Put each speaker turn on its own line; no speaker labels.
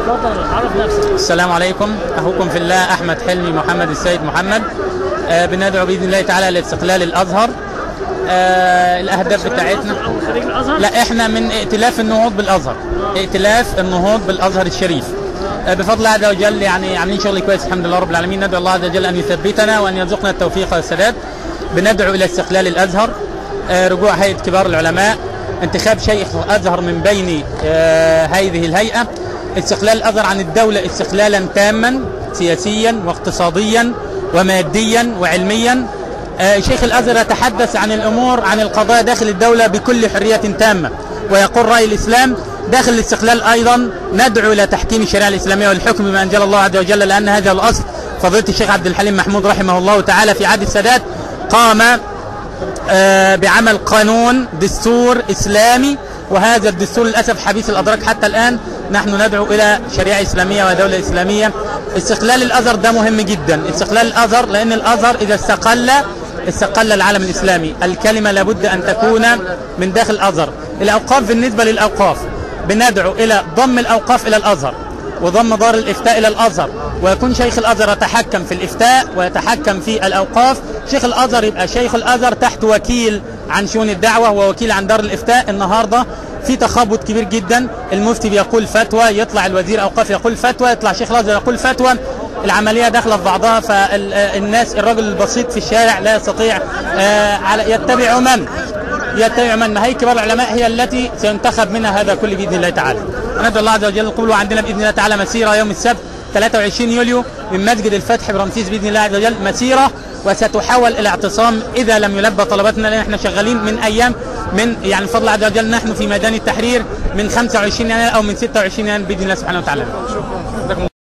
اتفضل عرف نفسك
السلام عليكم اخوكم في الله احمد حلمي محمد السيد محمد آه بندعو باذن الله تعالى لاستقلال الازهر آه الاهداف بتاعتنا
او خريج الازهر
لا احنا من ائتلاف النهوض بالازهر ائتلاف النهوض بالازهر الشريف آه بفضل الله عز وجل يعني عاملين شغل كويس الحمد لله رب العالمين ندعو الله عز وجل ان يثبتنا وان يرزقنا التوفيق والسداد بندعو الى استقلال الازهر آه رجوع هيئه كبار العلماء انتخاب شيخ ازهر من بين آه هذه الهيئه استقلال الازهر عن الدوله استقلالا تاما سياسيا واقتصاديا وماديا وعلميا آه، شيخ الازهر يتحدث عن الامور عن القضايا داخل الدوله بكل حريه تامه ويقول راي الاسلام داخل الاستقلال ايضا ندعو الى تحكيم الشريعه الاسلاميه والحكم بما انزل الله عز وجل لان هذا الاصل فضيله الشيخ عبد الحليم محمود رحمه الله تعالى في عهد السادات قام آه، بعمل قانون دستور اسلامي وهذا الدستور للاسف حبيس الادراك حتى الان نحن ندعو الى شريعه اسلاميه ودوله اسلاميه استقلال الازهر ده مهم جدا استقلال الازهر لان الازهر اذا استقل استقل العالم الاسلامي الكلمه لابد ان تكون من داخل الازهر الاوقاف بالنسبه للاوقاف بندعو الى ضم الاوقاف الى الازهر وضم دار الافتاء الى الازهر ويكون شيخ الازهر يتحكم في الافتاء ويتحكم في الاوقاف شيخ الازهر يبقى شيخ الازهر تحت وكيل عن شؤون الدعوه ووكيل عن دار الافتاء النهارده في تخبط كبير جدا المفتي بيقول فتوى يطلع الوزير اوقاف يقول فتوى يطلع شيخ الازهر يقول فتوى العمليه داخله في بعضها فالناس الرجل البسيط في الشارع لا يستطيع آه، على يتبع من يتبع من ما هي كبار العلماء هي التي سينتخب منها هذا كله باذن الله تعالى. ندعو الله عز وجل القبول وعندنا باذن الله تعالى مسيره يوم السبت 23 يوليو من مسجد الفتح برمسيس باذن الله عز وجل مسيره وستحول الى اعتصام اذا لم يلبى طلباتنا لان احنا شغالين من ايام من يعني بفضل الله عز وجل نحن في ميدان التحرير من 25 يناير او من 26 يناير باذن الله سبحانه وتعالى.